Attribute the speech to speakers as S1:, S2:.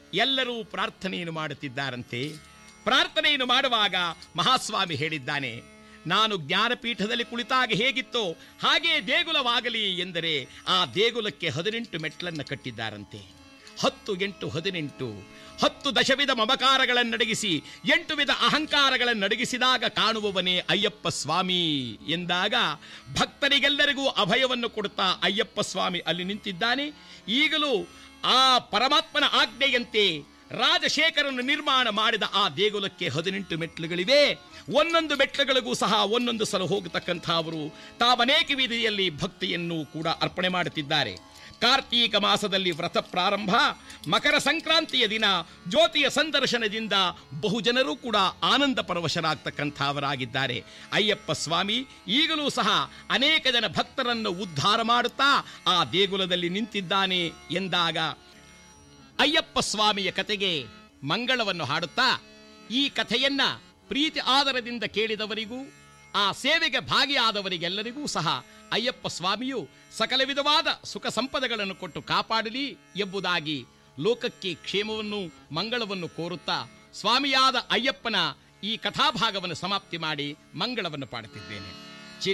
S1: ಎಲ್ಲರೂ ಪ್ರಾರ್ಥನೆಯನ್ನು ಮಾಡುತ್ತಿದ್ದಾರಂತೆ ಪ್ರಾರ್ಥನೆಯನ್ನು ಮಾಡುವಾಗ ಮಹಾಸ್ವಾಮಿ ಹೇಳಿದ್ದಾನೆ ನಾನು ಜ್ಞಾನಪೀಠದಲ್ಲಿ ಕುಳಿತಾಗ ಹೇಗಿತ್ತೋ ಹಾಗೇ ದೇಗುಲವಾಗಲಿ ಎಂದರೆ ಆ ದೇಗುಲಕ್ಕೆ ಹದಿನೆಂಟು ಮೆಟ್ಲನ್ನು ಕಟ್ಟಿದ್ದಾರಂತೆ ಹತ್ತು ಎಂಟು ಹದಿನೆಂಟು ಹತ್ತು ದಶವಿಧ ಮಮಕಾರಗಳನ್ನಡಗಿಸಿ ಎಂಟು ವಿಧ ಅಹಂಕಾರಗಳನ್ನಡಗಿಸಿದಾಗ ಕಾಣುವವನೇ ಅಯ್ಯಪ್ಪ ಸ್ವಾಮಿ ಎಂದಾಗ ಭಕ್ತರಿಗೆಲ್ಲರಿಗೂ ಅಭಯವನ್ನು ಕೊಡುತ್ತಾ ಅಯ್ಯಪ್ಪ ಸ್ವಾಮಿ ಅಲ್ಲಿ ನಿಂತಿದ್ದಾನೆ ಈಗಲೂ ಆ ಪರಮಾತ್ಮನ ಆಜ್ಞೆಯಂತೆ ರಾಜಶೇಖರನ್ನು ನಿರ್ಮಾಣ ಮಾಡಿದ ಆ ದೇಗುಲಕ್ಕೆ ಹದಿನೆಂಟು ಮೆಟ್ಲುಗಳಿವೆ ಒಂದೊಂದು ಮೆಟ್ಲುಗಳಿಗೂ ಸಹ ಒಂದೊಂದು ಸಲ ಹೋಗತಕ್ಕಂಥ ಅವರು ತಾವನೇಕ ವಿಧಿಯಲ್ಲಿ ಭಕ್ತಿಯನ್ನು ಕೂಡ ಅರ್ಪಣೆ ಮಾಡುತ್ತಿದ್ದಾರೆ ಕಾರ್ತೀಕ ಮಾಸದಲ್ಲಿ ವ್ರತ ಪ್ರಾರಂಭ ಮಕರ ಸಂಕ್ರಾಂತಿಯ ದಿನ ಜ್ಯೋತಿಯ ಸಂದರ್ಶನದಿಂದ ಬಹುಜನರು ಕೂಡ ಆನಂದ ಪರವಶರಾಗ್ತಕ್ಕಂಥವರಾಗಿದ್ದಾರೆ ಅಯ್ಯಪ್ಪ ಸ್ವಾಮಿ ಈಗಲೂ ಸಹ ಅನೇಕ ಜನ ಭಕ್ತರನ್ನು ಉದ್ಧಾರ ಮಾಡುತ್ತಾ ಆ ದೇಗುಲದಲ್ಲಿ ನಿಂತಿದ್ದಾನೆ ಎಂದಾಗ ಅಯ್ಯಪ್ಪ ಸ್ವಾಮಿಯ ಕತೆಗೆ ಮಂಗಳವನ್ನು ಹಾಡುತ್ತಾ ಈ ಕಥೆಯನ್ನ ಪ್ರೀತಿ ಆದರದಿಂದ ಕೇಳಿದವರಿಗೂ ಆ ಸೇವೆಗೆ ಭಾಗಿಯಾದವರಿಗೆಲ್ಲರಿಗೂ ಸಹ ಅಯ್ಯಪ್ಪ ಸ್ವಾಮಿಯು ಸಕಲ ವಿಧವಾದ ಸುಖ ಸಂಪದಗಳನ್ನು ಕೊಟ್ಟು ಕಾಪಾಡಲಿ ಎಂಬುದಾಗಿ ಲೋಕಕ್ಕೆ ಕ್ಷೇಮವನ್ನು ಮಂಗಳವನ್ನು ಕೋರುತ್ತಾ ಸ್ವಾಮಿಯಾದ ಅಯ್ಯಪ್ಪನ ಈ ಕಥಾಭಾಗವನ್ನು ಸಮಾಪ್ತಿ ಮಾಡಿ ಮಂಗಳವನ್ನು ಪಾಡುತ್ತಿದ್ದೇನೆ